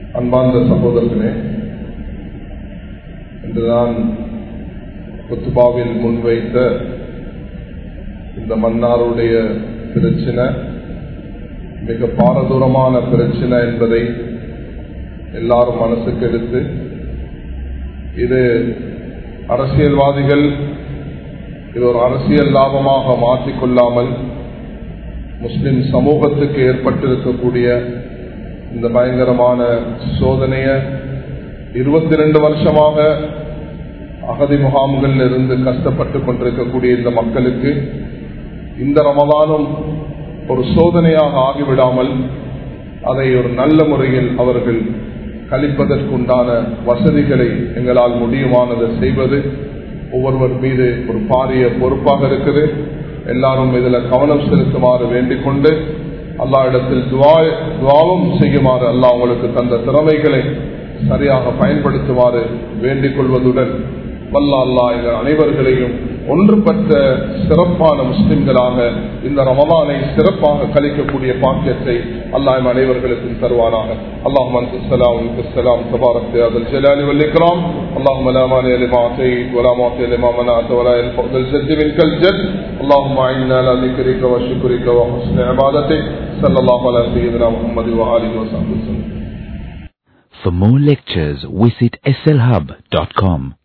அன்பார்ந்த சகோதரர்களே இன்றுதான் குத்துபாவில் முன்வைத்த இந்த மன்னாருடைய பிரச்சனை மிக பாரதூரமான பிரச்சனை என்பதை எல்லாரும் மனசுக்கு எடுத்து இது அரசியல்வாதிகள் இது ஒரு அரசியல் லாபமாக மாற்றிக்கொள்ளாமல் முஸ்லிம் சமூகத்துக்கு ஏற்பட்டிருக்கக்கூடிய இந்த பயங்கரமான சோதனைய இருபத்தி ரெண்டு வருஷமாக அகதி முகாம்களில் இருந்து கஷ்டப்பட்டு கொண்டிருக்கக்கூடிய இந்த மக்களுக்கு இந்த ரமதானும் ஒரு சோதனையாக ஆகிவிடாமல் அதை ஒரு நல்ல முறையில் அவர்கள் கழிப்பதற்குண்டான வசதிகளை எங்களால் முடியுமானதை செய்வது ஒவ்வொருவர் மீது ஒரு பாரிய பொறுப்பாக இருக்குது எல்லாரும் இதில் கவனம் செலுத்துமாறு வேண்டிக் கொண்டு அல்லா இடத்தில் துவாவும் செய்யுமாறு அல்லாஹ் உங்களுக்கு தந்த திறமைகளை சரியாக பயன்படுத்துமாறு வேண்டிக் கொள்வதுடன் வல்ல அல்லா எங்கள் அனைவர்களையும் ஒன்றுபட்ட சிறப்பான முஸ்லிம்களாக இந்த ரமலானை சிறப்பாக கழிக்கக்கூடிய பாக்கியத்தை அல்லாஹ் அனைவர்களுக்கும் தருவானாக اللهم انت السلام ومنك السلام تبارك يا ذا الجلال والاكرام اللهم لا مانع لما اعطيت ولا معطي لما منعت ولا ينفع ذا الجد منك الجد اللهم اعنا على ذكرك وشكرك وحسن عبادتك صلى الله على سيدنا محمد واله وصحبه وسلم For more lectures, visit slhub.com.